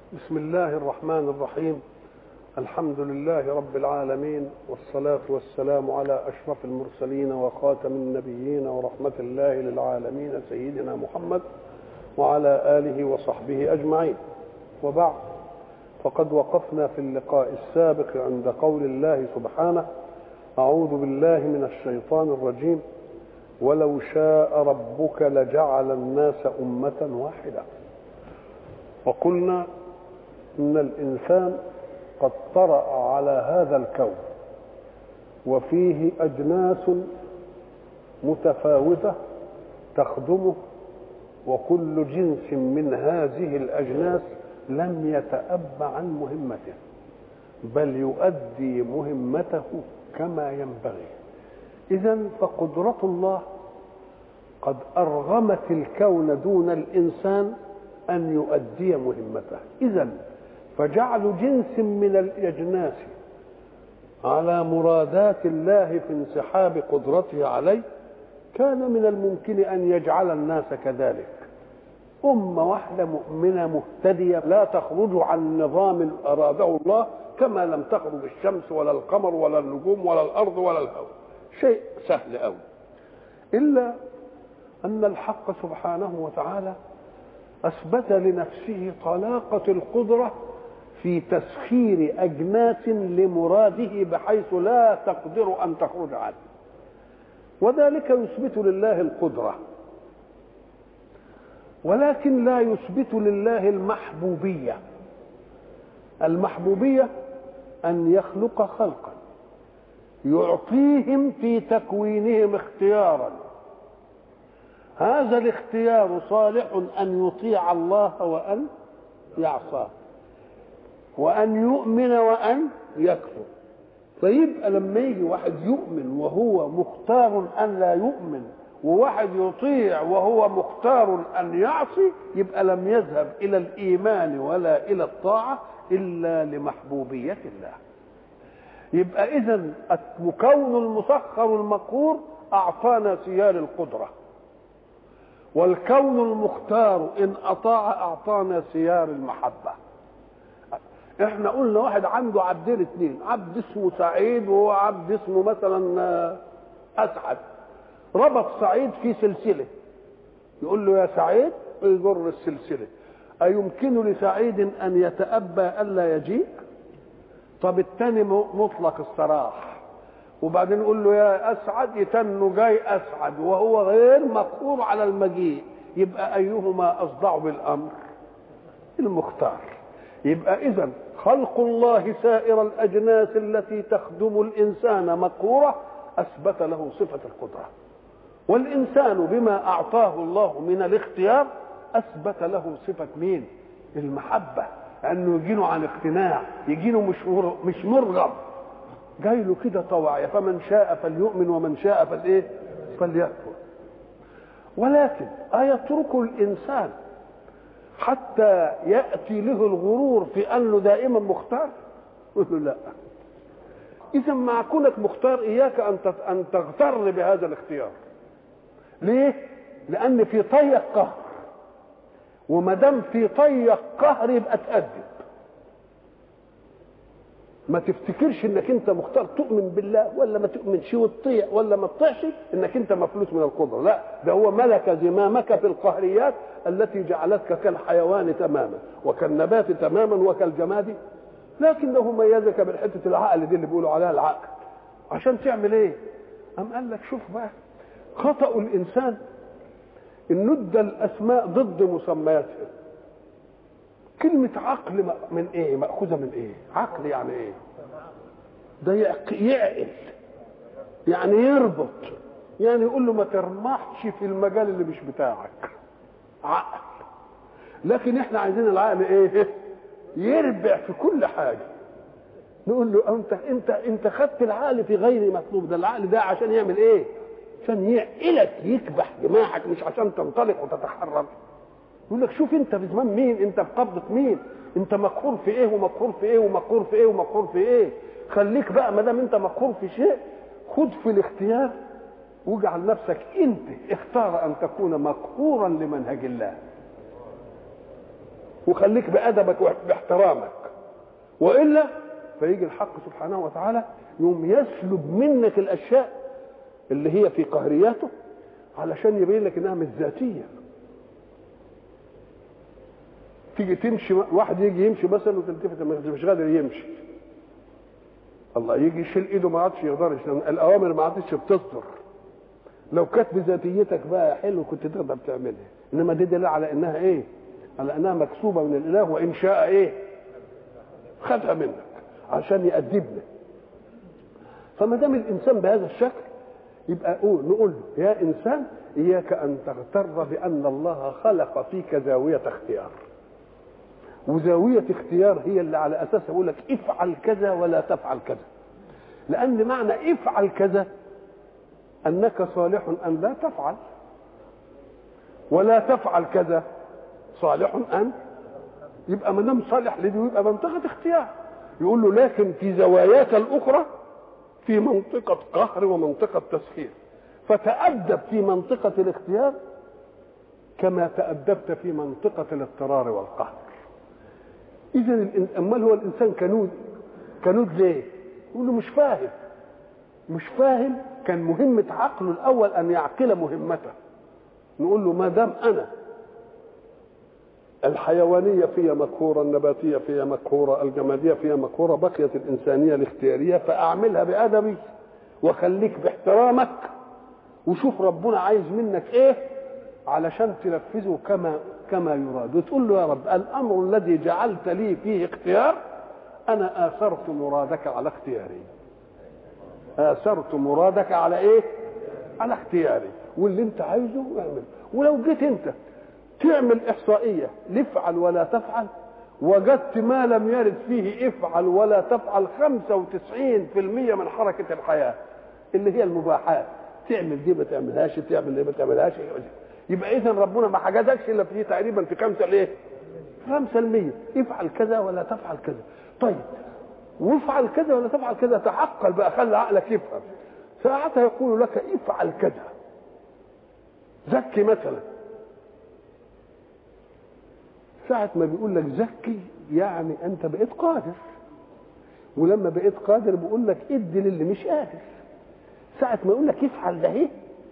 بسم الله الرحمن الرحيم الحمد لله رب العالمين والصلاة والسلام على أشرف المرسلين وخاتم النبيين ورحمة الله للعالمين سيدنا محمد وعلى آله وصحبه أجمعين وبعد فقد وقفنا في اللقاء السابق عند قول الله سبحانه أعوذ بالله من الشيطان الرجيم ولو شاء ربك لجعل الناس أمة واحدة وقلنا ان الانسان قد طرا على هذا الكون وفيه اجناس متفاوته تخدمه وكل جنس من هذه الاجناس لم يتاب عن مهمته بل يؤدي مهمته كما ينبغي اذا فقدره الله قد ارغمت الكون دون الانسان ان يؤدي مهمته اذا فجعل جنس من الاجناس على مرادات الله في انسحاب قدرته عليه كان من الممكن ان يجعل الناس كذلك امه واحده مؤمنه مهتديه لا تخرج عن نظام اراده الله كما لم تخرج الشمس ولا القمر ولا النجوم ولا الارض ولا الهواء شيء سهل قوي الا ان الحق سبحانه وتعالى اثبت لنفسه طلاقه القدره في تسخير اجناس لمراده بحيث لا تقدر ان تخرج عنه وذلك يثبت لله القدره ولكن لا يثبت لله المحبوبيه المحبوبيه ان يخلق خلقا يعطيهم في تكوينهم اختيارا هذا الاختيار صالح ان يطيع الله وان يعصاه وان يؤمن وان يكفر فيبقى لما يجي واحد يؤمن وهو مختار ان لا يؤمن وواحد يطيع وهو مختار ان يعصي يبقى لم يذهب الى الايمان ولا الى الطاعه الا لمحبوبيه الله يبقى اذا المكون المسخر المقهور اعطانا سيال القدره والكون المختار ان اطاع اعطانا سيار المحبه احنا قلنا واحد عنده عبدين اثنين عبد اسمه سعيد وهو عبد اسمه مثلا اسعد ربط سعيد في سلسله يقول له يا سعيد يجر السلسله أيمكن لسعيد أن يتأبى ألا يجيء طب الثاني مطلق السراح وبعدين يقول له يا أسعد يتنه جاي أسعد وهو غير مقهور على المجيء يبقى أيهما أصدع بالأمر المختار يبقى إذا خلق الله سائر الأجناس التي تخدم الإنسان مقهورة أثبت له صفة القدرة والإنسان بما أعطاه الله من الاختيار أثبت له صفة مين؟ المحبة أنه يجيله عن اقتناع يجيله مش مش مرغب جاي له كده طوعية فمن شاء فليؤمن ومن شاء فالايه؟ فليكفر ولكن أيترك الإنسان حتى يأتي له الغرور في أنه دائما مختار؟ يقول له لا إذا مع كونك مختار إياك أن أن تغتر بهذا الاختيار ليه؟ لأن في طيك قهر وما دام في طيك قهر يبقى تأدب ما تفتكرش انك انت مختار تؤمن بالله ولا ما تؤمنش وتطيع ولا ما تطيعش انك انت مفلوس من القدره لا ده هو ملك زمامك في القهريات التي جعلتك كالحيوان تماما وكالنبات تماما وكالجماد لكنه ميزك بالحته العقل دي اللي بيقولوا عليها العقل عشان تعمل ايه ام قال لك شوف بقى خطا الانسان ان ندى الاسماء ضد مسمياتها كلمة عقل من ايه مأخوذة من ايه عقل يعني ايه ده يعقل يعني يربط يعني يقول له ما ترمحش في المجال اللي مش بتاعك عقل لكن احنا عايزين العقل ايه يربع في كل حاجة نقول له انت انت انت خدت العقل في غير مطلوب ده العقل ده عشان يعمل ايه عشان يعقلك يكبح دماغك مش عشان تنطلق وتتحرك يقول لك شوف انت في زمان مين انت في قبضه مين انت مقهور في ايه ومقهور في ايه ومقهور في ايه ومقهور في ايه خليك بقى ما دام انت مقهور في شيء خد في الاختيار واجعل نفسك انت اختار ان تكون مقهورا لمنهج الله وخليك بادبك باحترامك والا فيجي الحق سبحانه وتعالى يوم يسلب منك الاشياء اللي هي في قهرياته علشان يبين لك انها مش ذاتيه تيجي تمشي واحد يجي يمشي مثلا وتلتفت مش قادر يمشي الله يجي يشيل ايده ما عادش يقدرش لان الاوامر ما عادش بتصدر لو كانت بذاتيتك بقى حلو كنت تقدر تعملها انما دي دليل على انها ايه على انها مكسوبه من الاله وان شاء ايه خدها منك عشان يأدبنا فما دام الانسان بهذا الشكل يبقى قول نقول له يا انسان اياك ان تغتر بان الله خلق فيك زاويه اختيار وزاويه اختيار هي اللي على اساسها يقول لك افعل كذا ولا تفعل كذا لان معنى افعل كذا انك صالح ان لا تفعل ولا تفعل كذا صالح ان يبقى ما دام صالح لدي يبقى منطقه اختيار يقول له لكن في زواياك الاخرى في منطقه قهر ومنطقه تسخير فتأدب في منطقة الاختيار كما تأدبت في منطقة الاضطرار والقهر إذا أمال هو الإنسان كنود كنود ليه؟ يقول له مش فاهم مش فاهم كان مهمة عقله الأول أن يعقل مهمته نقول له ما دام أنا الحيوانية فيها مقهورة النباتية فيها مقهورة الجمادية فيها مقهورة بقيت الإنسانية الاختيارية فأعملها بأدبي وخليك باحترامك وشوف ربنا عايز منك ايه علشان تنفذه كما كما يراد وتقول له يا رب الامر الذي جعلت لي فيه اختيار انا اثرت مرادك على اختياري اثرت مرادك على ايه على اختياري واللي انت عايزه اعمل ولو جيت انت تعمل احصائيه لافعل ولا تفعل وجدت ما لم يرد فيه افعل ولا تفعل 95% من حركه الحياه اللي هي المباحات تعمل دي ما تعملهاش تعمل دي ما تعملهاش يبقى اذا ربنا ما حجزكش الا في تقريبا في خمسه الايه؟ 5% افعل كذا ولا تفعل كذا طيب وافعل كذا ولا تفعل كذا تعقل بقى خلي عقلك يفهم ساعتها يقول لك افعل كذا زكي مثلا ساعة ما بيقول لك زكي يعني انت بقيت قادر ولما بقيت قادر بيقول لك ادي للي مش قادر ساعة ما يقول لك افعل ده ايه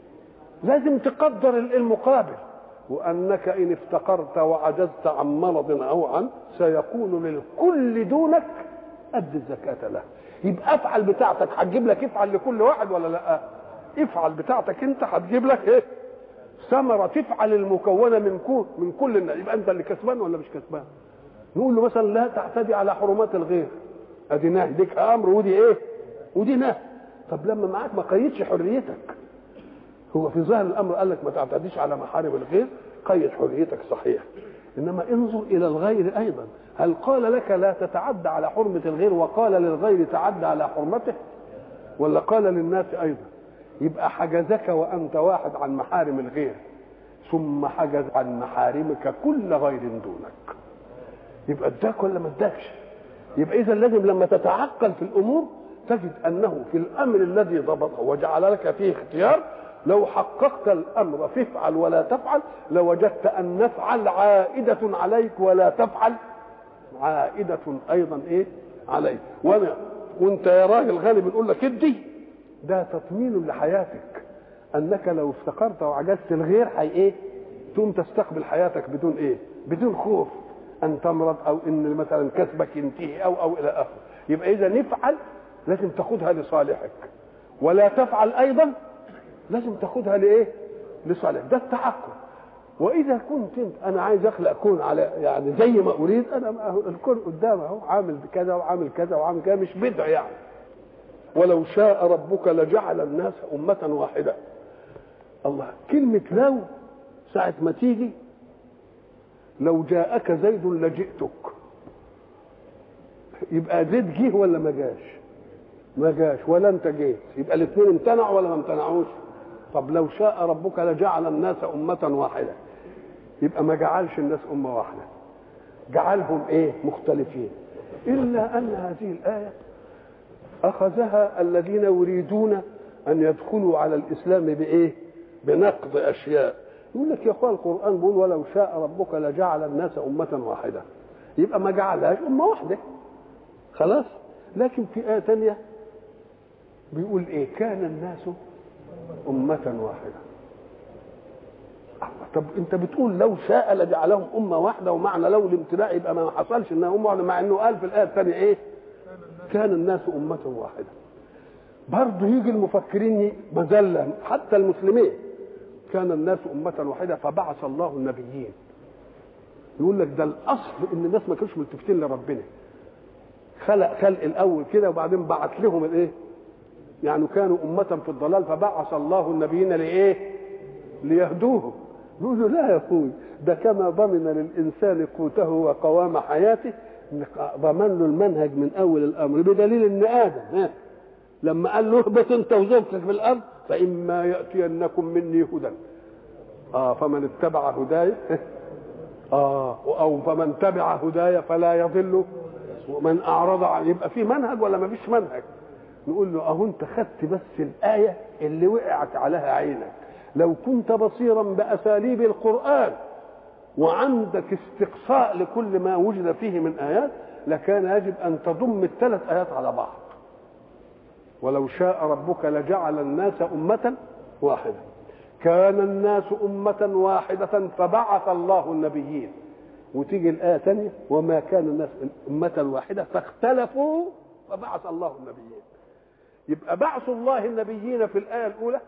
لازم تقدر المقابل وانك ان افتقرت وعجزت عن مرض او عن سيكون للكل دونك اد الزكاة له يبقى افعل بتاعتك هتجيب لك افعل لكل واحد ولا لا افعل بتاعتك انت هتجيب لك ايه ثمرة تفعل المكونة من كل من كل الناس يبقى انت اللي كسبان ولا مش كسبان نقول له مثلا لا تعتدي على حرمات الغير ادي نهي ديك امر ودي ايه ودي نهي طب لما معاك ما قيدش حريتك هو في ظاهر الامر قال لك ما تعتديش على محارم الغير قيد حريتك صحيح انما انظر الى الغير ايضا هل قال لك لا تتعدى على حرمه الغير وقال للغير تعدى على حرمته ولا قال للناس ايضا يبقى حجزك وانت واحد عن محارم الغير ثم حجز عن محارمك كل غير دونك يبقى اداك ولا ما اداكش يبقى اذا لازم لما تتعقل في الامور تجد انه في الامر الذي ضبطه وجعل لك فيه اختيار لو حققت الامر فافعل ولا تفعل لوجدت ان نفعل عائده عليك ولا تفعل عائده ايضا ايه عليك وانا وانت يا راجل غالي بنقول لك ادي ده تطمين لحياتك انك لو افتقرت وعجزت الغير هي ايه تقوم تستقبل حياتك بدون ايه بدون خوف ان تمرض او ان مثلا كسبك ينتهي او او الى اخره يبقى اذا نفعل لازم تاخدها لصالحك ولا تفعل ايضا لازم تاخدها لايه لصالح ده التعقل واذا كنت انت انا عايز اخلق كون على يعني زي ما اريد انا الكون قدامي اهو عامل كذا وعامل كذا وعامل كذا مش بدع يعني ولو شاء ربك لجعل الناس أمة واحدة الله كلمة لو ساعة ما تيجي لو جاءك زيد لجئتك يبقى زيد جه ولا ما جاش ما جاش ولا انت جيت يبقى الاثنين امتنعوا ولا ما امتنعوش طب لو شاء ربك لجعل الناس أمة واحدة يبقى ما جعلش الناس أمة واحدة جعلهم ايه مختلفين إلا أن هذه الآية أخذها الذين يريدون أن يدخلوا على الإسلام بإيه بنقض أشياء يقول لك يا اخوان القران بيقول ولو شاء ربك لجعل الناس امه واحده يبقى ما جعلهاش امه واحده خلاص لكن في ايه ثانيه بيقول ايه كان الناس امه واحده طب انت بتقول لو شاء لجعلهم امه واحده ومعنى لو الامتلاء يبقى ما حصلش انها امه واحده مع انه قال في الايه الثانيه ايه كان الناس امه واحده برضه يجي المفكرين مذله حتى المسلمين كان الناس أمة واحدة فبعث الله النبيين يقول لك ده الأصل إن الناس ما كانوش ملتفتين لربنا خلق خلق الأول كده وبعدين بعث لهم الإيه؟ يعني كانوا أمة في الضلال فبعث الله النبيين لإيه؟ ليهدوهم يقول له لا يا أخوي ده كما ضمن للإنسان قوته وقوام حياته ضمن له المنهج من أول الأمر بدليل إن آدم ها لما قال له اهبط أنت وزوجتك في الأرض فإما يأتينكم مني هدى آه فمن اتبع هداي آه أو فمن تبع هداي فلا يضل ومن أعرض عن يبقى في منهج ولا ما فيش منهج نقول له أهو أنت خدت بس الآية اللي وقعت عليها عينك لو كنت بصيرا بأساليب القرآن وعندك استقصاء لكل ما وجد فيه من آيات لكان يجب أن تضم الثلاث آيات على بعض ولو شاء ربك لجعل الناس أمة واحدة كان الناس أمة واحدة فبعث الله النبيين وتيجي الآية ثانية وما كان الناس أمة واحدة فاختلفوا فبعث الله النبيين يبقى بعث الله النبيين في الآية الأولى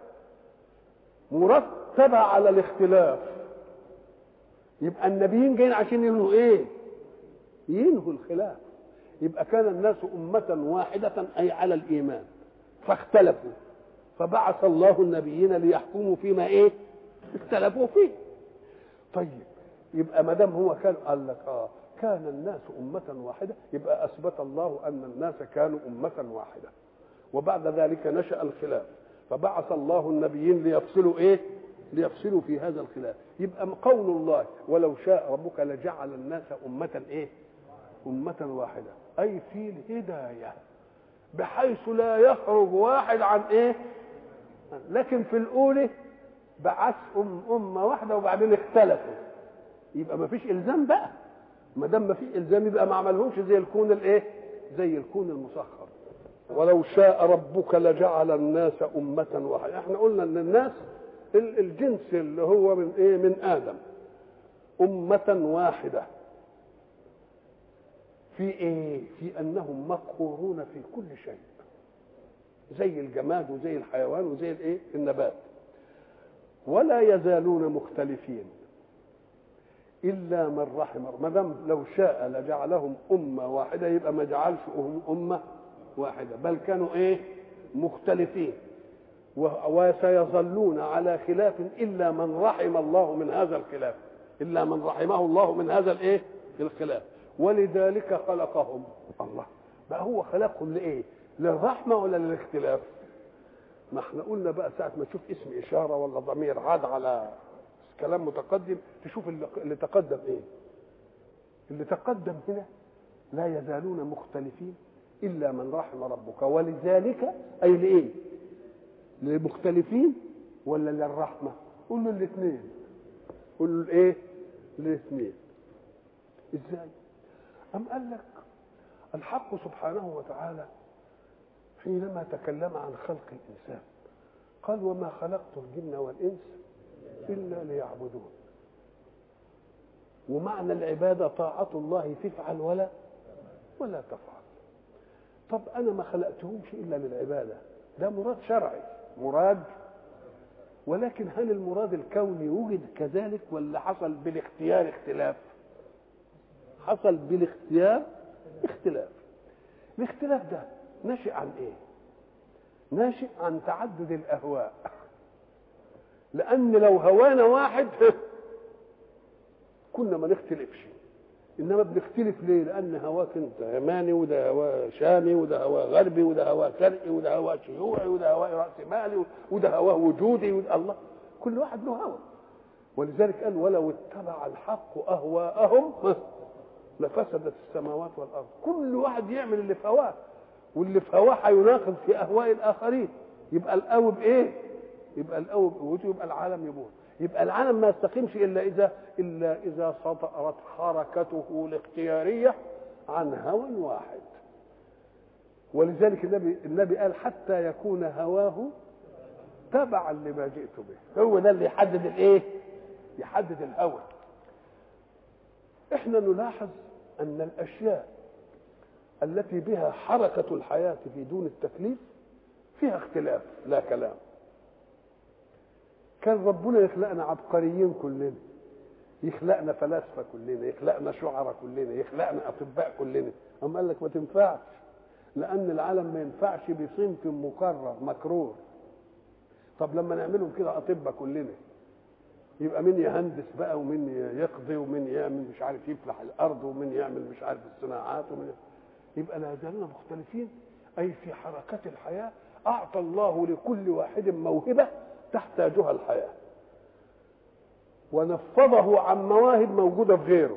مرتبة على الاختلاف يبقى النبيين جايين عشان ينهوا ايه؟ ينهوا الخلاف يبقى كان الناس أمة واحدة أي على الإيمان فاختلفوا فبعث الله النبيين ليحكموا فيما ايه اختلفوا فيه طيب يبقى ما دام هو كان قال لك اه كان الناس أمة واحدة يبقى أثبت الله أن الناس كانوا أمة واحدة وبعد ذلك نشأ الخلاف فبعث الله النبيين ليفصلوا ايه ليفصلوا في هذا الخلاف يبقى قول الله ولو شاء ربك لجعل الناس أمة ايه أمة واحدة أي في الهداية بحيث لا يخرج واحد عن ايه لكن في الاولى بعث أم أمة واحدة وبعدين اختلفوا يبقى ما فيش إلزام بقى ما دام ما فيش إلزام يبقى ما عملهمش زي الكون الإيه؟ زي الكون المسخر ولو شاء ربك لجعل الناس أمة واحدة احنا قلنا إن الناس الجنس اللي هو من إيه؟ من آدم أمة واحدة في ايه في انهم مقهورون في كل شيء زي الجماد وزي الحيوان وزي الايه النبات ولا يزالون مختلفين الا من رحم ما دام لو شاء لجعلهم امه واحده يبقى ما جعلش امه واحده بل كانوا ايه مختلفين وسيظلون على خلاف الا من رحم الله من هذا الخلاف الا من رحمه الله من هذا الايه الخلاف ولذلك خلقهم الله بقى هو خلقهم لايه للرحمه ولا للاختلاف ما احنا قلنا بقى ساعه ما تشوف اسم اشاره ولا ضمير عاد على كلام متقدم تشوف اللي تقدم ايه اللي تقدم هنا لا يزالون مختلفين الا من رحم ربك ولذلك اي لايه للمختلفين ولا للرحمه قول له الاثنين قول له الايه الاثنين ازاي أم قال لك الحق سبحانه وتعالى حينما تكلم عن خلق الإنسان قال وما خلقت الجن والإنس إلا ليعبدون ومعنى العبادة طاعة الله تفعل ولا ولا تفعل طب أنا ما خلقتهمش إلا للعبادة ده مراد شرعي مراد ولكن هل المراد الكوني وجد كذلك ولا حصل بالاختيار اختلاف حصل بالاختيار اختلاف الاختلاف ده ناشئ عن ايه ناشئ عن تعدد الاهواء لان لو هوانا واحد كنا ما نختلفش انما بنختلف ليه لان هواك انت يماني وده هوا شامي وده هوا غربي وده هوا شرقي وده هوا شيوعي وده هوا راس مالي وده هوا وجودي وده الله كل واحد له هوى ولذلك قال ولو اتبع الحق اهواءهم لفسدت السماوات والارض كل واحد يعمل اللي في هواه واللي في هواه هيناقض في اهواء الاخرين يبقى القوي بايه يبقى القوي بقوته يبقى العالم يبوظ يبقى العالم ما يستقيمش الا اذا الا اذا صدرت حركته الاختياريه عن هوى واحد ولذلك النبي النبي قال حتى يكون هواه تبعا لما جئت به هو ده اللي يحدد الايه يحدد الهوى احنا نلاحظ ان الاشياء التي بها حركه الحياه في دون التكليف فيها اختلاف لا كلام كان ربنا يخلقنا عبقريين كلنا يخلقنا فلاسفه كلنا يخلقنا شعراء كلنا يخلقنا اطباء كلنا اما قال لك ما تنفعش لان العالم ما ينفعش بصنف مكرر مكرور طب لما نعملهم كده اطباء كلنا يبقى مين يهندس بقى ومين يقضي ومين يعمل مش عارف يفلح الارض ومين يعمل مش عارف الصناعات ومين يبقى لا زالنا مختلفين اي في حركات الحياه اعطى الله لكل واحد موهبه تحتاجها الحياه ونفضه عن مواهب موجوده في غيره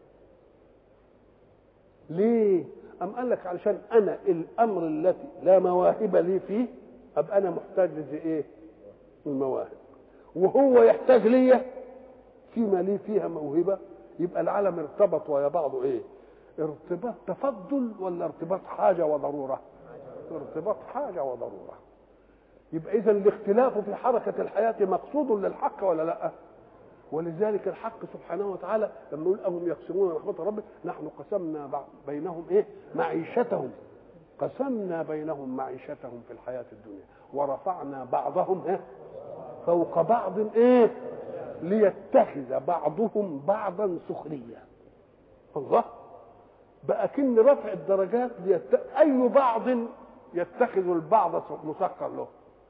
ليه أم قال لك علشان أنا الأمر التي لا مواهب لي فيه أبقى أنا محتاج لإيه؟ المواهب وهو يحتاج ليا فيما لي فيها موهبة يبقى العالم ارتبط ويا بعضه إيه؟ ارتباط تفضل ولا ارتباط حاجة وضرورة؟ ارتباط حاجة وضرورة يبقى إذا الاختلاف في حركة الحياة مقصود للحق ولا لأ؟ ولذلك الحق سبحانه وتعالى لما يقول أهم يقسمون رحمة ربك نحن قسمنا بينهم إيه معيشتهم قسمنا بينهم معيشتهم في الحياة الدنيا ورفعنا بعضهم إيه فوق بعض إيه ليتخذ بعضهم بعضا سخريا الله بقى كن رفع الدرجات ليت... أي بعض يتخذ البعض مسخر له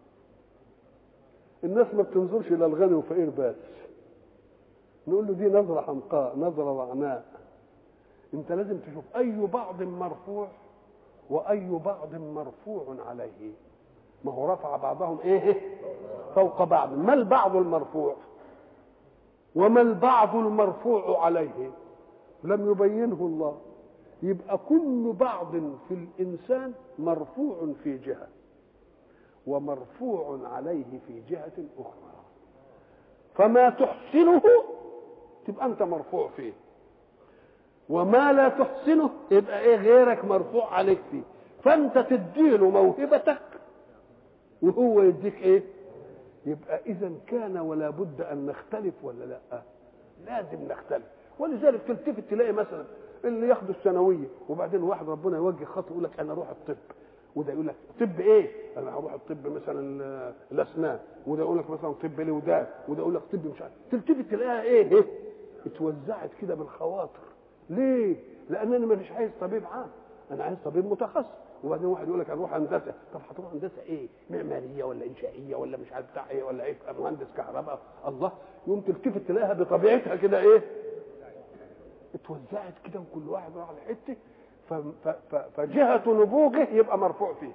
الناس ما بتنظرش إلى الغني وفقير بس نقول له دي نظرة حمقاء نظرة وعناء انت لازم تشوف اي بعض مرفوع واي بعض مرفوع عليه ما هو رفع بعضهم ايه فوق بعض ما البعض المرفوع وما البعض المرفوع عليه لم يبينه الله يبقى كل بعض في الانسان مرفوع في جهه ومرفوع عليه في جهه اخرى فما تحسنه تبقى انت مرفوع فيه وما لا تحسنه يبقى ايه غيرك مرفوع عليك فيه فانت تديله موهبتك وهو يديك ايه يبقى اذا كان ولا بد ان نختلف ولا لا لازم نختلف ولذلك تلتفت تلاقي مثلا اللي ياخدوا الثانويه وبعدين واحد ربنا يوجه خطوه يقول لك انا اروح الطب وده يقول لك طب ايه؟ انا هروح الطب مثلا الاسنان وده يقول لك مثلا طب الودان وده يقول لك طب مش عارف تلتفت تلاقيها ايه؟ ايه؟ اتوزعت كده بالخواطر ليه؟ لان انا مش عايز طبيب عام انا عايز طبيب متخصص وبعدين واحد يقول لك اروح هندسه طب هتروح هندسه ايه؟ معماريه ولا انشائيه ولا مش عارف بتاع ايه ولا ايه مهندس كهرباء الله يوم تلتفت تلاقيها بطبيعتها كده ايه؟ اتوزعت كده وكل واحد راح لحته فجهة نبوغه يبقى مرفوع فيه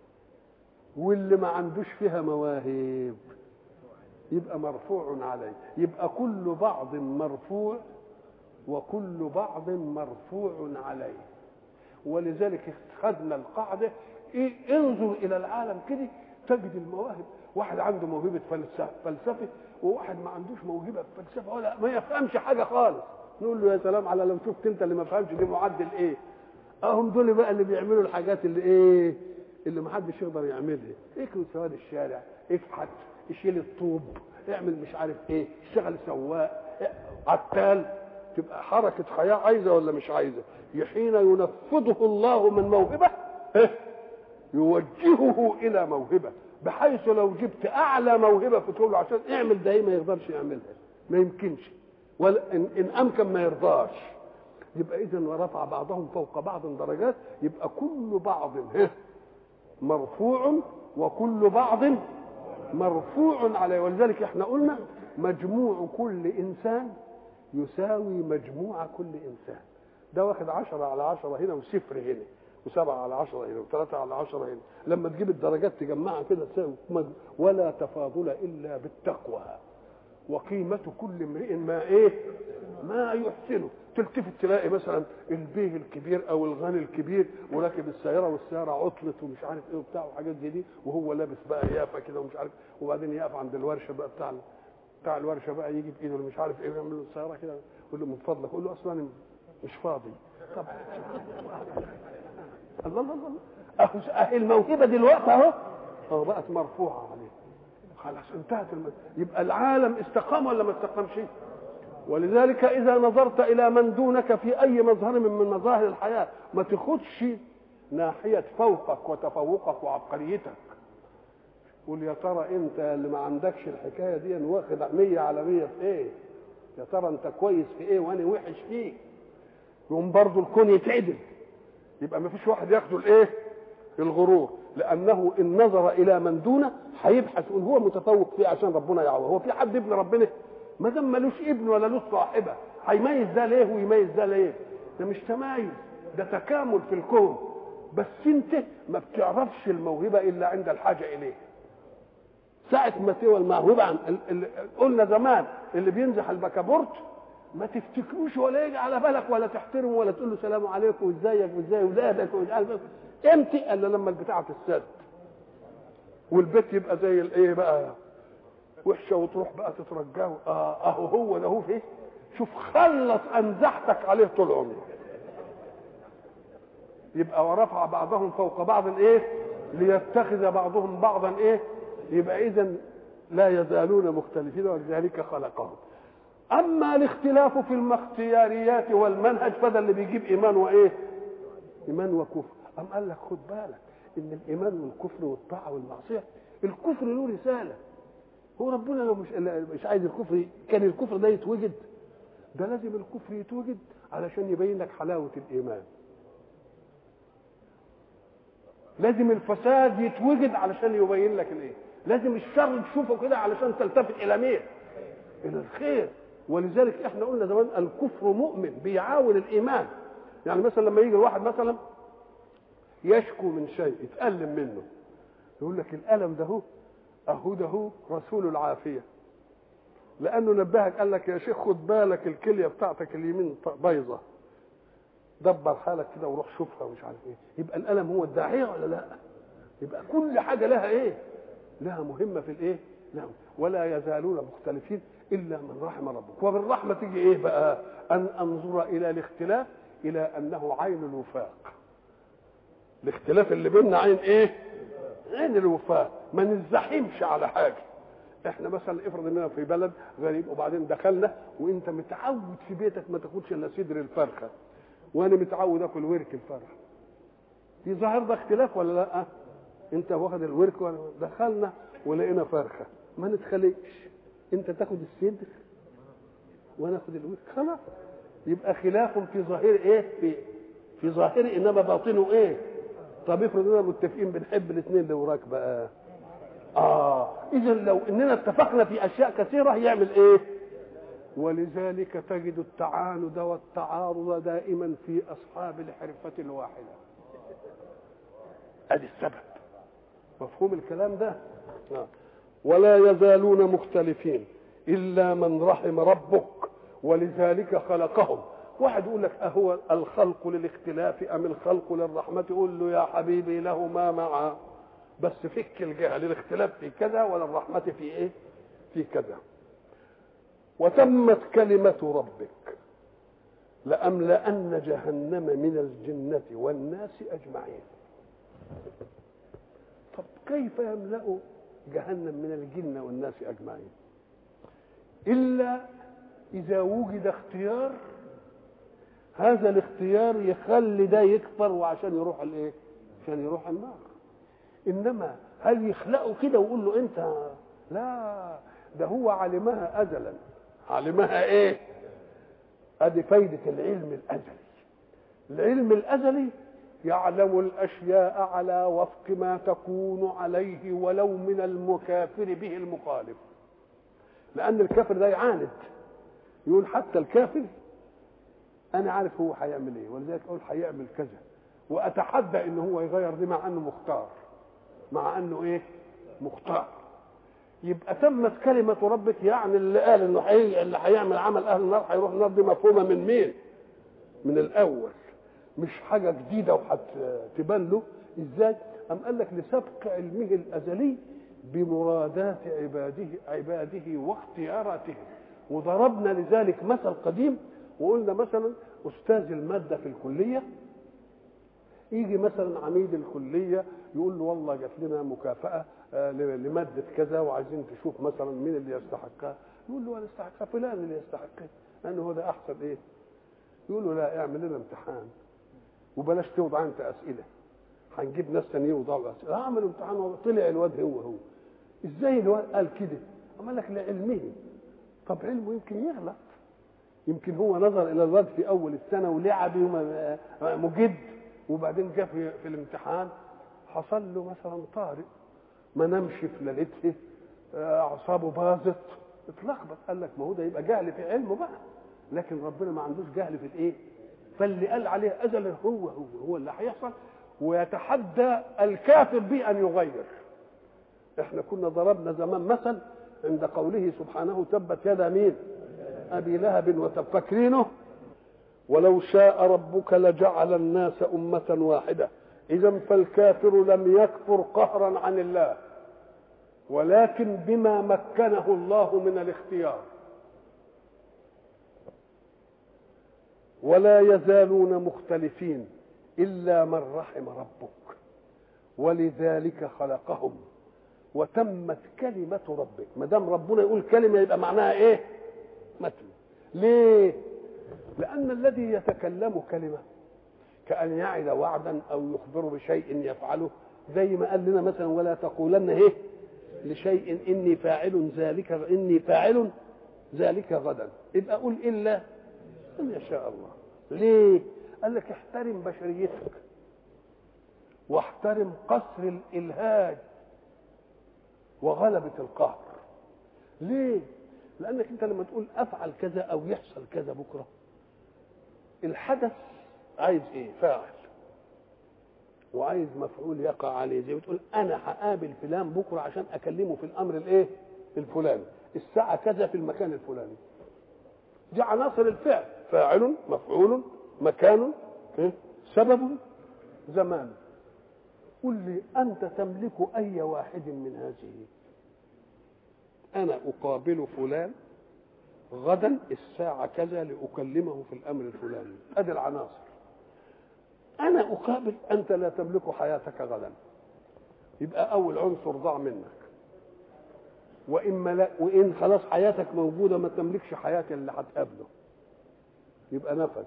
واللي ما عندوش فيها مواهب يبقى مرفوع عليه يبقى كل بعض مرفوع وكل بعض مرفوع عليه ولذلك خدنا القاعدة إيه انظر إلى العالم كده تجد المواهب واحد عنده موهبة فلسفة فلسفة وواحد ما عندوش موهبة فلسفة ولا ما يفهمش حاجة خالص نقول له يا سلام على لو شفت انت اللي ما فهمش دي معدل ايه اهم دول بقى اللي بيعملوا الحاجات اللي ايه اللي ما حدش يقدر يعملها اكل سواد الشارع افحت يشيل الطوب اعمل مش عارف ايه اشتغل سواق عتال تبقى حركة حياة عايزة ولا مش عايزة حين ينفضه الله من موهبة يوجهه إلى موهبة بحيث لو جبت أعلى موهبة في تقول له عشان اعمل ده ما يقدرش يعملها ما يمكنش ولا إن, إن أمكن ما يرضاش يبقى اذا ورفع بعضهم فوق بعض درجات يبقى كل بعض مرفوع وكل بعض مرفوع عليه ولذلك احنا قلنا مجموع كل انسان يساوي مجموع كل انسان ده واخد عشرة على عشرة هنا وصفر هنا وسبعة على عشرة هنا وثلاثة على عشرة هنا لما تجيب الدرجات تجمعها كده تساوي ولا تفاضل إلا بالتقوى وقيمة كل امرئ ما ايه ما يحسنه تلتفت تلاقي مثلا البيه الكبير او الغني الكبير وراكب السياره والسياره عطلت ومش عارف ايه وبتاع وحاجات زي دي وهو لابس بقى يافه كده ومش عارف وبعدين يقف عند الورشه بقى بتاع بتاع الورشه بقى يجي بايده اللي مش عارف ايه ويعمل له السياره كده يقول له من فضلك يقول له اصلا انا مش فاضي طب الله الله الله اهو اهي الموهبه دلوقتي اهو اهو بقت مرفوعه عليه خلاص انتهت الم... يبقى العالم استقام ولا ما استقامش ولذلك اذا نظرت الى من دونك في اي مظهر من من مظاهر الحياه ما تاخدش ناحيه فوقك وتفوقك وعبقريتك قول يا ترى انت اللي ما عندكش الحكايه دي واخد 100 على 100 في ايه يا ترى انت كويس في ايه وانا وحش فيه يقوم برضه الكون يتعدل يبقى ما فيش واحد ياخده الايه الغرور لانه ان نظر الى من دونه هيبحث يقول هو متفوق فيه عشان ربنا يعوض هو في حد ابن ربنا ما دام ملوش ابن ولا له صاحبه هيميز ده ليه ويميز ده ليه ده مش تمايز ده تكامل في الكون بس انت ما بتعرفش الموهبه الا عند الحاجه اليه ساعة ما سوى الموهبة عن ال- ال- قلنا زمان اللي بينزح البكابورت ما تفتكروش ولا يجي على بالك ولا تحترمه ولا تقول له سلام عليكم وازيك وازاي ولادك ومش عارف ايه امتى الا لما البتاعه تتسد والبيت يبقى زي الايه بقى وحشه وتروح بقى تترجاه اه اهو هو ده هو فيه شوف خلص انزحتك عليه طول عمره يبقى ورفع بعضهم فوق بعض ايه ليتخذ بعضهم بعضا ايه يبقى اذا لا يزالون مختلفين ولذلك خلقهم اما الاختلاف في الاختياريات والمنهج فده اللي بيجيب ايمان وايه ايمان وكفر ام قال لك خد بالك ان الايمان والكفر والطاعه والمعصيه الكفر له رساله هو ربنا لو مش مش عايز الكفر كان الكفر ده يتوجد ده لازم الكفر يتوجد علشان يبين لك حلاوه الايمان لازم الفساد يتوجد علشان يبين لك الايه لازم الشر تشوفه كده علشان تلتفت الى مين الى الخير ولذلك احنا قلنا زمان الكفر مؤمن بيعاون الايمان يعني مثلا لما يجي الواحد مثلا يشكو من شيء يتألم منه يقول لك الألم ده هو أهو ده هو رسول العافية لأنه نبهك قال لك يا شيخ خد بالك الكلية بتاعتك اليمين بايظة دبر حالك كده وروح شوفها ومش عارف ايه يبقى الألم هو الداعية ولا لا يبقى كل حاجة لها ايه لها مهمة في الايه نعم ولا يزالون مختلفين إلا من رحم ربك وبالرحمة تيجي ايه بقى أن أنظر إلى الاختلاف إلى أنه عين الوفاق الاختلاف اللي بيننا عين ايه عين الوفاء ما نزحمش على حاجه احنا مثلا افرض اننا في بلد غريب وبعدين دخلنا وانت متعود في بيتك ما تاخدش الا صدر الفرخه وانا متعود اكل ورك الفرخه في ظاهر ده اختلاف ولا لا انت واخد الورك وانا دخلنا ولقينا فرخه ما نتخلقش انت تاخد الصدر وانا اخد الورك خلاص يبقى خلاف في ظاهر ايه في في ظاهر انما باطنه ايه طب افرض اننا متفقين بنحب الاثنين اللي وراك بقى اه اذا لو اننا اتفقنا في اشياء كثيره يعمل ايه ولذلك تجد التعاند والتعارض دائما في اصحاب الحرفه الواحده ادي السبب مفهوم الكلام ده آه. ولا يزالون مختلفين الا من رحم ربك ولذلك خلقهم واحد يقول لك أهو الخلق للاختلاف أم الخلق للرحمة يقول له يا حبيبي له ما معا بس فك الجهة للاختلاف في كذا وللرحمة في إيه في كذا وتمت كلمة ربك لأملأن جهنم من الجنة والناس أجمعين طب كيف يملأ جهنم من الجن والناس أجمعين إلا إذا وجد اختيار هذا الاختيار يخلي ده يكفر وعشان يروح الايه عشان يروح النار انما هل يخلقه كده ويقول له انت لا ده هو علمها ازلا علمها ايه ادي فايده العلم الازلي العلم الازلي يعلم الاشياء على وفق ما تكون عليه ولو من المكافر به المخالف لان الكافر ده يعاند يقول حتى الكافر انا عارف هو هيعمل ايه ولذلك اقول هيعمل كذا واتحدى ان هو يغير دي مع انه مختار مع انه ايه مختار يبقى تمت كلمة ربك يعني اللي قال انه حي... اللي هيعمل عمل اهل النار هيروح النار دي مفهومة من مين؟ من الاول مش حاجة جديدة وهتبان له ازاي؟ أم قال لك لسبق علمه الازلي بمرادات عباده عباده واختياراتهم وضربنا لذلك مثل قديم وقلنا مثلا استاذ الماده في الكليه يجي مثلا عميد الكليه يقول له والله جات لنا مكافاه آه، لماده كذا وعايزين تشوف مثلا مين اللي يستحقها يقول له انا استحقها فلان اللي يستحقها لانه هو ده احسن ايه يقول له لا اعمل لنا امتحان وبلاش توضع انت اسئله هنجيب ناس ثانيين يوضعوا اسئله اعمل امتحان طلع الواد هو هو ازاي الواد قال كده قال لك لعلمه طب علمه يمكن يغلط يمكن هو نظر الى الواد في اول السنه ولعب مجد وبعدين جه في, في الامتحان حصل له مثلا طارئ ما نامش في ليلته اعصابه باظت اتلخبط قال لك ما هو ده يبقى جهل في علمه بقى لكن ربنا ما عندوش جهل في الايه فاللي قال عليه ازل هو هو هو اللي هيحصل ويتحدى الكافر به ان يغير احنا كنا ضربنا زمان مثل عند قوله سبحانه تبت يدا مين ابي لهب وتب فاكرينه ولو شاء ربك لجعل الناس امه واحده اذا فالكافر لم يكفر قهرا عن الله ولكن بما مكنه الله من الاختيار ولا يزالون مختلفين الا من رحم ربك ولذلك خلقهم وتمت كلمة ربك ما دام ربنا يقول كلمة يبقى معناها ايه؟ متن ليه؟ لأن الذي يتكلم كلمة كأن يعد وعدا أو يخبر بشيء يفعله زي ما قال لنا مثلا ولا تقولن ايه؟ لشيء إني فاعل ذلك إني فاعل ذلك غدا يبقى قول إلا أن يشاء الله ليه؟ قال لك احترم بشريتك واحترم قصر الإلهاج وغلبة القهر ليه لأنك أنت لما تقول أفعل كذا أو يحصل كذا بكرة الحدث عايز إيه فاعل وعايز مفعول يقع عليه زي بتقول أنا هقابل فلان بكرة عشان أكلمه في الأمر الإيه الفلاني الساعة كذا في المكان الفلاني دي عناصر الفعل فاعل مفعول مكان إيه؟ سبب زمان قل لي أنت تملك أي واحد من هذه أنا أقابل فلان غدا الساعة كذا لأكلمه في الأمر الفلاني أدي العناصر أنا أقابل أنت لا تملك حياتك غدا يبقى أول عنصر ضاع منك وإن, لا وإن خلاص حياتك موجودة ما تملكش حياة اللي هتقابله يبقى نفد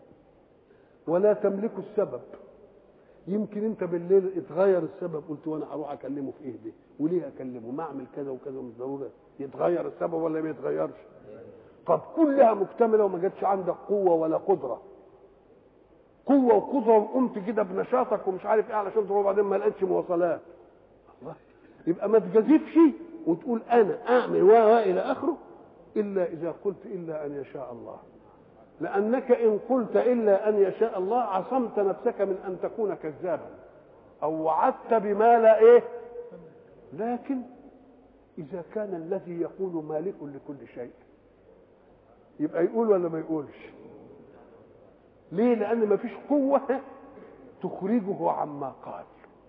ولا تملك السبب يمكن انت بالليل اتغير السبب قلت وانا هروح اكلمه في ايه دي وليه اكلمه ما اعمل كذا وكذا مش ضروري يتغير السبب ولا ما يتغيرش طب كلها مكتمله وما جاتش عندك قوه ولا قدره قوه وقدره وقمت كده بنشاطك ومش عارف ايه علشان تروح بعدين ما لقيتش مواصلات الله يبقى ما تجازفش وتقول انا اعمل و الى اخره الا اذا قلت الا ان يشاء الله لأنك إن قلت إلا أن يشاء الله عصمت نفسك من أن تكون كذابا أو وعدت بما لا إيه لكن إذا كان الذي يقول مالك لكل شيء يبقى يقول ولا ما يقولش ليه لأن ما فيش قوة تخرجه عما قال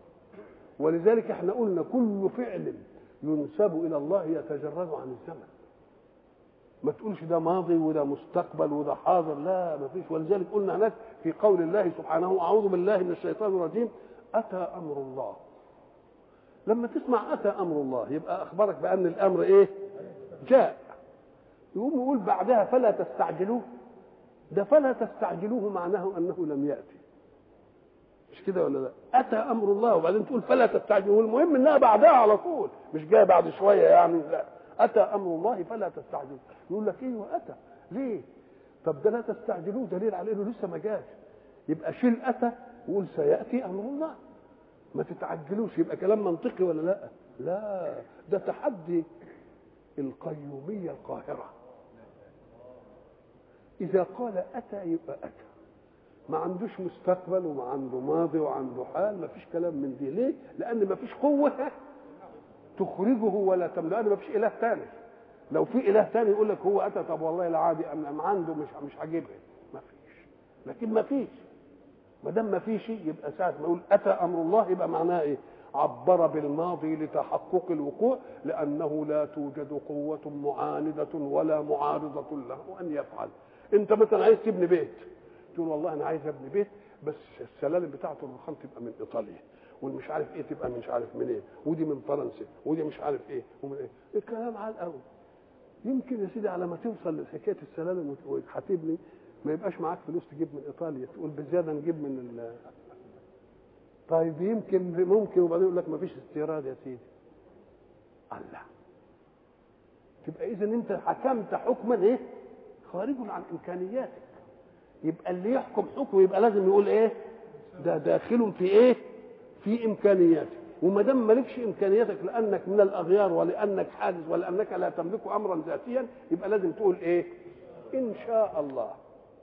ولذلك احنا قلنا كل فعل ينسب إلى الله يتجرد عن الزمن ما تقولش ده ماضي وده مستقبل وده حاضر لا ما فيش ولذلك قلنا هناك في قول الله سبحانه اعوذ بالله من الشيطان الرجيم اتى امر الله لما تسمع اتى امر الله يبقى اخبرك بان الامر ايه جاء يقوم يقول بعدها فلا تستعجلوه ده فلا تستعجلوه معناه انه لم ياتي مش كده ولا لا اتى امر الله وبعدين تقول فلا تستعجلوه المهم انها بعدها على طول مش جايه بعد شويه يعني لا اتى امر الله فلا تستعجلوه يقول لك ايه اتى ليه طب ده لا تستعجلوه دليل على انه لسه ما جاش يبقى شيل اتى وقول سياتي امر الله ما تتعجلوش يبقى كلام منطقي ولا لا لا ده تحدي القيوميه القاهره اذا قال اتى يبقى اتى ما عندوش مستقبل وما عنده ماضي وعنده حال ما فيش كلام من دي ليه لان ما فيش قوه تخرجه ولا تملأ لان ما فيش اله ثاني لو في اله ثاني يقول لك هو اتى طب والله لا عادي ام عنده مش مش هجيبها ما فيش لكن ما فيش ما دام ما فيش يبقى ساعه ما يقول اتى امر الله يبقى معناه ايه عبر بالماضي لتحقق الوقوع لأنه لا توجد قوة معاندة ولا معارضة له أن يفعل أنت مثلا عايز تبني بيت تقول والله أنا عايز أبني بيت بس السلالم بتاعته الرخام تبقى من إيطاليا والمش عارف ايه تبقى مش عارف من ايه ودي من فرنسا ودي مش عارف ايه ومن ايه الكلام على قوي يمكن يا سيدي على ما توصل لحكايه السلالم وهتبني ما يبقاش معاك فلوس تجيب من ايطاليا تقول بزياده نجيب من ال طيب يمكن ممكن وبعدين يقول لك ما فيش استيراد يا سيدي الله تبقى اذا انت حكمت حكما ايه خارج عن امكانياتك يبقى اللي يحكم حكم يبقى لازم يقول ايه ده داخل في ايه في امكانياتك وما دام مالكش امكانياتك لانك من الاغيار ولانك حادث ولانك لا تملك امرا ذاتيا يبقى لازم تقول ايه ان شاء الله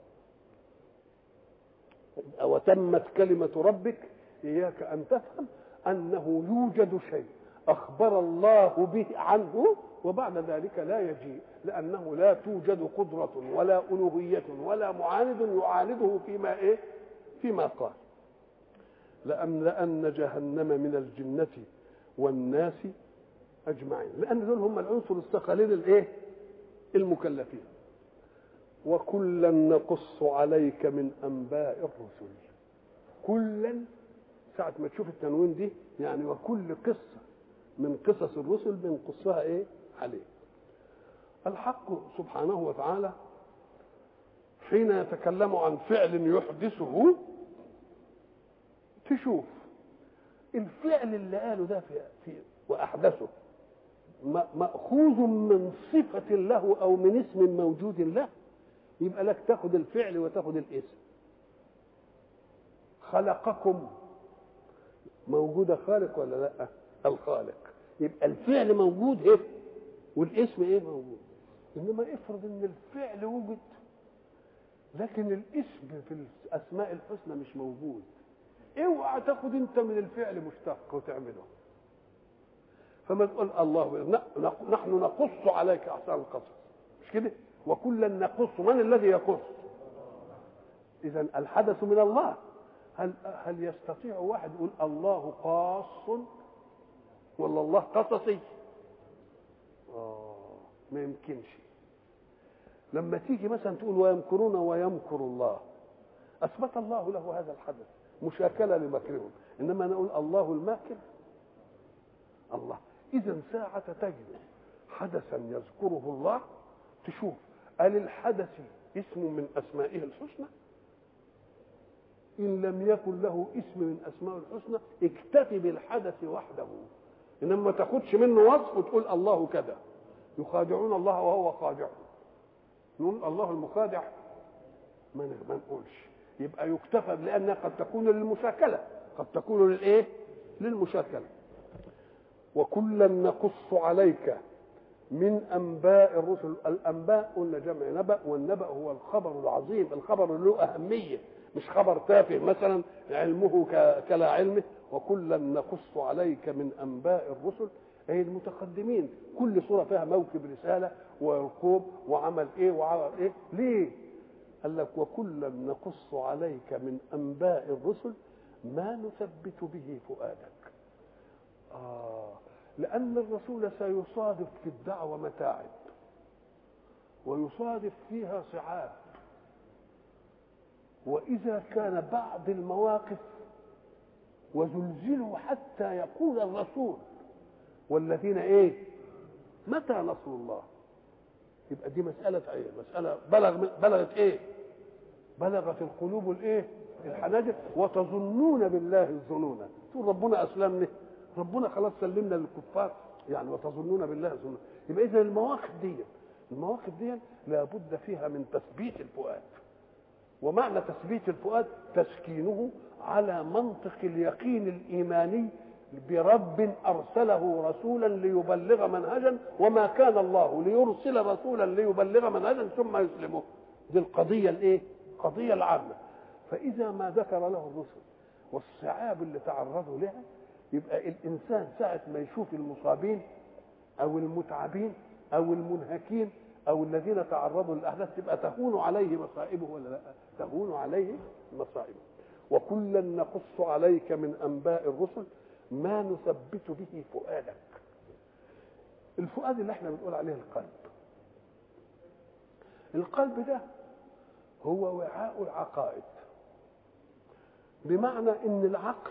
وتمت كلمه ربك اياك ان تفهم انه يوجد شيء اخبر الله به عنه وبعد ذلك لا يجيء لانه لا توجد قدره ولا الوهيه ولا معاند يعانده فيما ايه فيما قال لأملأن جهنم من الجنة والناس أجمعين لأن دول هم العنصر الثقلين الإيه؟ المكلفين وكلا نقص عليك من أنباء الرسل كلا ساعة ما تشوف التنوين دي يعني وكل قصة من قصص الرسل بنقصها إيه عليك الحق سبحانه وتعالى حين يتكلم عن فعل يحدثه تشوف الفعل اللي قاله ده في, في واحدثه ماخوذ من صفه له او من اسم موجود له يبقى لك تاخد الفعل وتاخد الاسم خلقكم موجوده خالق ولا لا الخالق يبقى الفعل موجود ايه والاسم ايه موجود انما افرض ان الفعل وجد لكن الاسم في الاسماء الحسنى مش موجود اوعى تاخد انت من الفعل مشتق وتعمله فما تقول الله نحن نقص عليك احسن القصص مش كده وكلا نقص من الذي يقص اذا الحدث من الله هل هل يستطيع واحد يقول الله قاص ولا الله قصصي آه ما يمكنش لما تيجي مثلا تقول ويمكرون ويمكر الله اثبت الله له هذا الحدث مشاكله لمكرهم انما نقول الله الماكر الله اذا ساعه تجد حدثا يذكره الله تشوف هل الحدث اسم من اسمائه الحسنى ان لم يكن له اسم من اسمائه الحسنى اكتفي بالحدث وحده انما ما تاخدش منه وصف وتقول الله كذا يخادعون الله وهو خادعهم نقول الله المخادع ما نقولش يبقى يكتفى لانها قد تكون للمشاكله قد تكون للايه للمشاكله وكلا نقص عليك من انباء الرسل الانباء قلنا جمع نبأ والنبأ هو الخبر العظيم الخبر اللي له اهميه مش خبر تافه مثلا علمه كلا علمه وكلا نقص عليك من انباء الرسل اي المتقدمين كل صوره فيها موكب رساله ويرقوب وعمل ايه وعمل ايه ليه قال لك وكلا نقص عليك من انباء الرسل ما نثبت به فؤادك آه لأن الرسول سيصادف في الدعوة متاعب ويصادف فيها صعاب وإذا كان بعض المواقف وزلزلوا حتى يقول الرسول والذين ايه متى نصر الله يبقى دي مسألة ايه مسألة بلغ بلغت ايه بلغت القلوب الايه الحناجر وتظنون بالله الظنون تقول ربنا اسلمنا ربنا خلاص سلمنا للكفار يعني وتظنون بالله الظنون يبقى اذا المواقف دي المواقف دي لابد فيها من تثبيت الفؤاد ومعنى تثبيت الفؤاد تسكينه على منطق اليقين الايماني برب ارسله رسولا ليبلغ منهجا وما كان الله ليرسل رسولا ليبلغ منهجا ثم يسلمه دي القضيه الايه القضيه العامه فاذا ما ذكر له الرسل والصعاب اللي تعرضوا لها يبقى الانسان ساعه ما يشوف المصابين او المتعبين او المنهكين او الذين تعرضوا للاحداث تبقى تهون عليه مصائبه ولا لا تهون عليه مصائبه وكلا نقص عليك من انباء الرسل ما نثبت به فؤادك الفؤاد اللي احنا بنقول عليه القلب القلب ده هو وعاء العقائد بمعنى ان العقل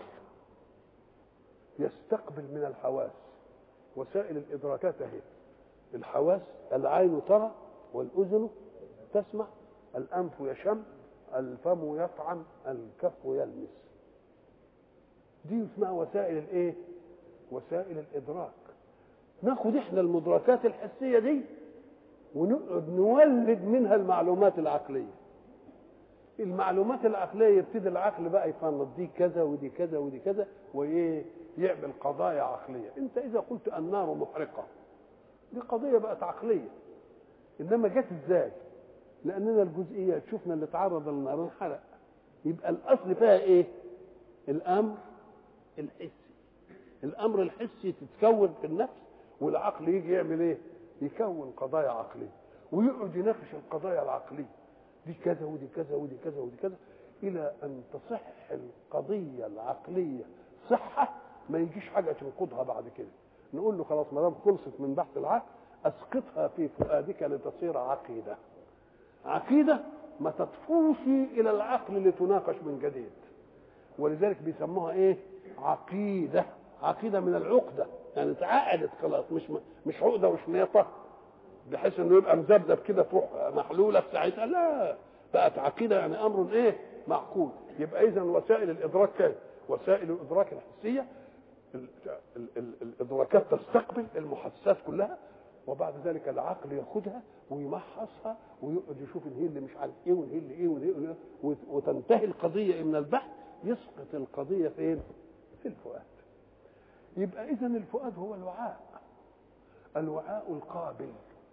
يستقبل من الحواس وسائل الادراكات اهي الحواس العين ترى والاذن تسمع الانف يشم الفم يطعم الكف يلمس دي اسمها وسائل الايه وسائل الادراك ناخد احنا المدركات الحسيه دي ونقعد نولد منها المعلومات العقليه المعلومات العقليه يبتدي العقل بقى يفنط دي كذا ودي كذا ودي كذا وايه يعمل قضايا عقليه انت اذا قلت النار محرقه دي قضيه بقت عقليه انما جت ازاي لاننا الجزئيات شفنا اللي تعرض للنار انحرق يبقى الاصل فيها ايه الامر الحسي الامر الحسي تتكون في النفس والعقل يجي يعمل ايه يكون قضايا عقليه ويقعد يناقش القضايا العقليه دي كذا ودي كذا ودي كذا ودي كذا الى ان تصح القضيه العقليه صحه ما يجيش حاجه تنقضها بعد كده نقول له خلاص ما دام خلصت من بحث العقل اسقطها في فؤادك لتصير عقيده عقيده ما تطفوش الى العقل لتناقش من جديد ولذلك بيسموها ايه عقيده عقيده من العقده يعني اتعقدت خلاص مش مش عقده وشنيطه بحيث انه يبقى مذبذب كده تروح محلوله في ساعتها لا بقت عقيده يعني امر ايه معقول يبقى اذا وسائل الادراك كانت وسائل الادراك الحسيه ال ال ال الادراكات تستقبل المحسسات كلها وبعد ذلك العقل ياخدها ويمحصها ويقعد يشوف الهي اللي مش عارف ايه والهي اللي ايه والهي اللي إيه وتنتهي القضيه من البحث يسقط القضيه فين؟ في الفؤاد. يبقى اذا الفؤاد هو الوعاء الوعاء القابل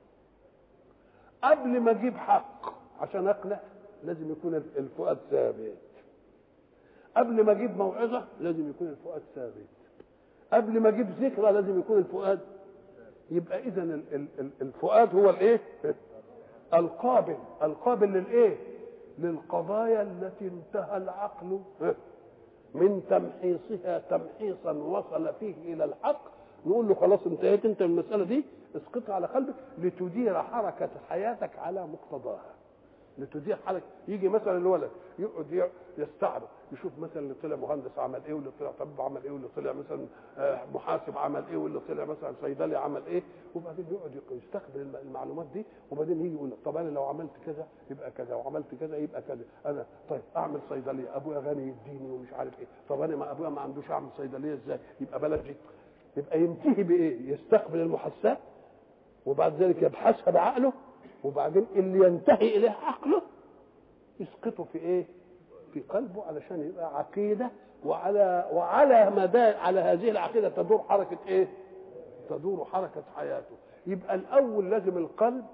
قبل ما اجيب حق عشان اقنع لازم يكون الفؤاد ثابت قبل ما اجيب موعظه لازم يكون الفؤاد ثابت قبل ما اجيب ذكرى لازم يكون الفؤاد يبقى اذا الفؤاد هو الايه القابل القابل للايه للقضايا التي انتهى العقل من تمحيصها تمحيصا وصل فيه الى الحق نقول له خلاص انتهيت انت من المساله دي اسقطها على قلبك لتدير حركه حياتك على مقتضاها لتدير حركه يجي مثلا الولد يقعد يستعرض يشوف مثلا اللي طلع مهندس عمل ايه واللي طلع طبيب عمل ايه واللي طلع مثلا محاسب عمل ايه واللي طلع مثلا صيدلي عمل ايه وبعدين يقعد يستقبل المعلومات دي وبعدين يجي يقول طب انا لو عملت كذا يبقى كذا وعملت كذا يبقى كذا انا طيب اعمل صيدليه ابويا غني يديني ومش عارف ايه طب انا ما ابويا ما عندوش اعمل صيدليه ازاي يبقى بلدي يبقى ينتهي بايه يستقبل المحسات وبعد ذلك يبحثها بعقله وبعدين اللي ينتهي اليه عقله يسقطه في ايه في قلبه علشان يبقى عقيده وعلى وعلى مدى على هذه العقيده تدور حركه ايه تدور حركه حياته يبقى الاول لازم القلب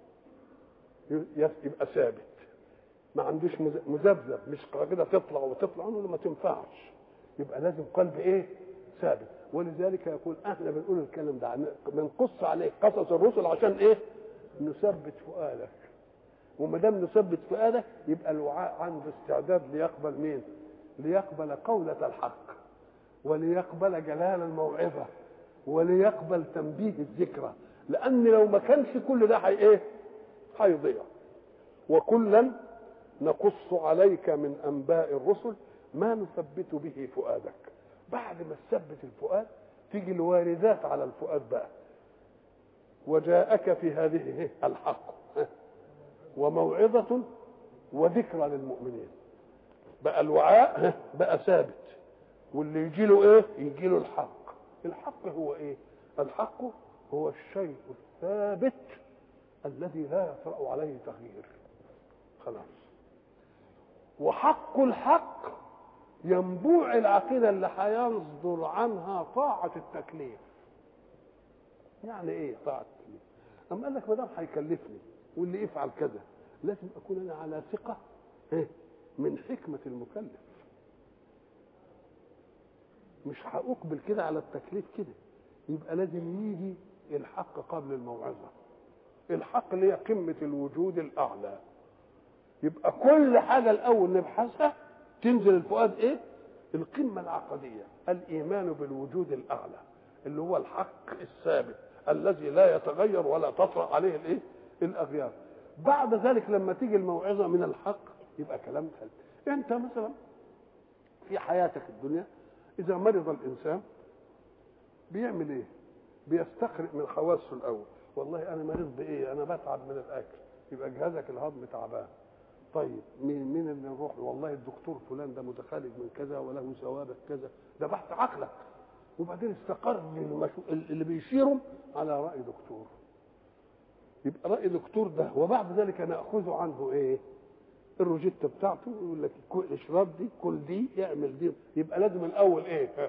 يبقى ثابت ما عندوش مذبذب مش كده تطلع وتطلع له ما تنفعش يبقى لازم قلب ايه ثابت ولذلك يقول احنا بنقول الكلام ده بنقص عليك قصص الرسل عشان ايه نثبت فؤادك وما دام نثبت فؤادك يبقى الوعاء عنده استعداد ليقبل مين ليقبل قولة الحق وليقبل جلال الموعظة وليقبل تنبيه الذكرى لأن لو ما كانش كل ده حي إيه؟ هيضيع وكلا نقص عليك من أنباء الرسل ما نثبت به فؤادك بعد ما تثبت الفؤاد تيجي الواردات على الفؤاد بقى وجاءك في هذه الحق وموعظة وذكرى للمؤمنين بقى الوعاء بقى ثابت واللي يجي له ايه يجي له الحق الحق هو ايه الحق هو الشيء الثابت الذي لا يطرأ عليه تغيير خلاص وحق الحق ينبوع العقيدة اللي هيصدر عنها طاعة التكليف يعني ايه طاعة التكليف أما قال لك ما دام هيكلفني واللي يفعل كذا لازم أكون أنا على ثقة من حكمة المكلف مش هأقبل كده على التكليف كده يبقى لازم يجي الحق قبل الموعظة الحق اللي هي قمة الوجود الأعلى يبقى كل حاجة الأول نبحثها تنزل الفؤاد إيه القمة العقدية الإيمان بالوجود الأعلى اللي هو الحق الثابت الذي لا يتغير ولا تطرأ عليه الايه؟ الأغيار بعد ذلك لما تيجي الموعظة من الحق يبقى كلام ثالث أنت مثلا في حياتك الدنيا إذا مرض الإنسان بيعمل إيه؟ بيستخرج من حواسه الأول والله أنا مريض بإيه؟ أنا بتعب من الأكل يبقى جهازك الهضم تعبان طيب مين مين اللي نروح له؟ والله الدكتور فلان ده متخلج من كذا وله ثوابت كذا ده بحث عقلك وبعدين استقر المشو... اللي بيشيرهم على راي دكتور يبقى راي دكتور ده وبعد ذلك ناخذ عنه ايه الروجيتا بتاعته يقول لك كل اشرب دي كل دي اعمل دي يبقى لازم الاول ايه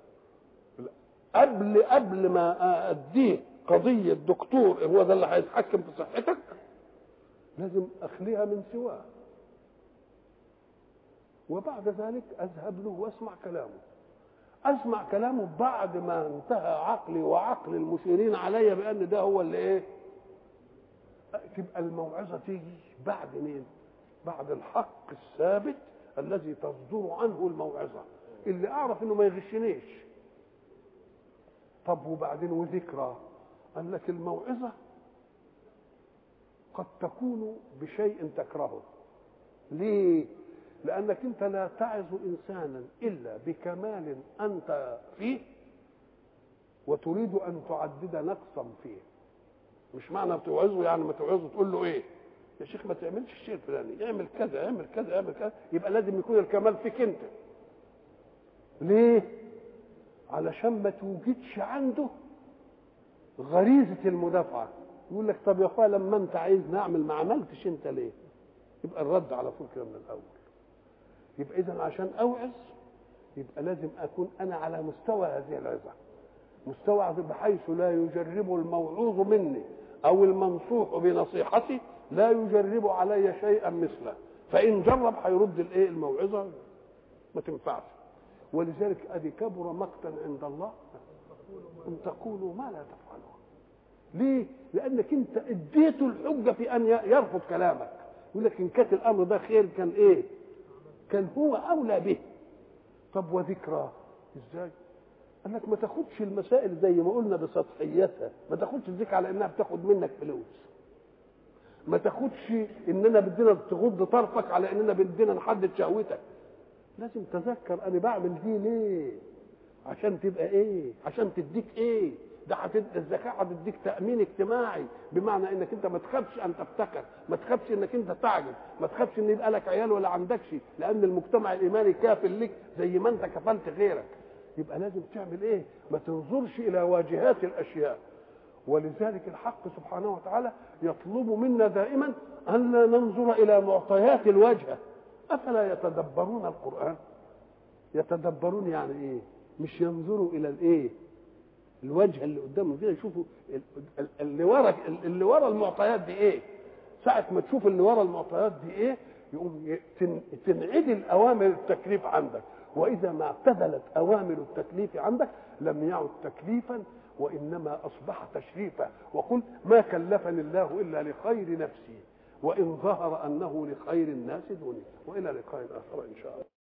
قبل قبل ما اديه قضيه دكتور هو ده اللي هيتحكم في صحتك لازم اخليها من سواه وبعد ذلك اذهب له واسمع كلامه اسمع كلامه بعد ما انتهى عقلي وعقل المشيرين علي بان ده هو اللي ايه تبقى الموعظه تيجي بعد مين بعد الحق الثابت الذي تصدر عنه الموعظه اللي اعرف انه ما يغشنيش طب وبعدين وذكرى قال لك الموعظه قد تكون بشيء تكرهه ليه لانك انت لا تعظ انسانا الا بكمال انت فيه وتريد ان تعدد نقصا فيه مش معنى بتوعظه يعني ما توعظه تقول له ايه يا شيخ ما تعملش الشيء الفلاني اعمل كذا اعمل كذا اعمل كذا يبقى لازم يكون الكمال فيك انت ليه علشان ما توجدش عنده غريزه المدافعه يقول لك طب يا اخويا لما انت عايز نعمل ما عملتش انت ليه يبقى الرد على طول كده من الاول يبقى اذا عشان اوعظ يبقى لازم اكون انا على مستوى هذه العظه مستوى بحيث لا يجرب الموعوظ مني او المنصوح بنصيحتي لا يجرب علي شيئا مثله فان جرب هيرد الايه الموعظه ما تنفعش ولذلك ادي كبر مقتا عند الله ان تقولوا ما لا تفعلون ليه لانك انت اديته الحجه في ان يرفض كلامك يقول لك ان كان الامر ده خير كان ايه كان هو اولى به طب وذكرى ازاي قال لك ما تاخدش المسائل زي ما قلنا بسطحيتها ما تاخدش الذكر على انها بتاخد منك فلوس ما تاخدش اننا بدنا تغض طرفك على اننا بدنا نحدد شهوتك لازم تذكر انا بعمل دي ليه عشان تبقى ايه عشان تديك ايه ده هتد... الزكاه هتديك تامين اجتماعي بمعنى انك انت ما تخافش ان تفتكر ما تخافش انك انت تعجز ما تخافش ان يبقى لك عيال ولا عندكش لان المجتمع الايماني كافل لك زي ما انت كفلت غيرك يبقى لازم تعمل ايه ما تنظرش الى واجهات الاشياء ولذلك الحق سبحانه وتعالى يطلب منا دائما ان لا ننظر الى معطيات الواجهه افلا يتدبرون القران يتدبرون يعني ايه مش ينظروا الى الايه الوجه اللي قدامهم كده يشوفوا اللي ورا اللي ورا المعطيات دي ايه ساعة ما تشوف اللي ورا المعطيات دي ايه يقوم تنعدل اوامر التكليف عندك واذا ما اعتدلت اوامر التكليف عندك لم يعد تكليفا وانما اصبح تشريفا وقل ما كلفني الله الا لخير نفسي وان ظهر انه لخير الناس دوني والى لقاء اخر ان شاء الله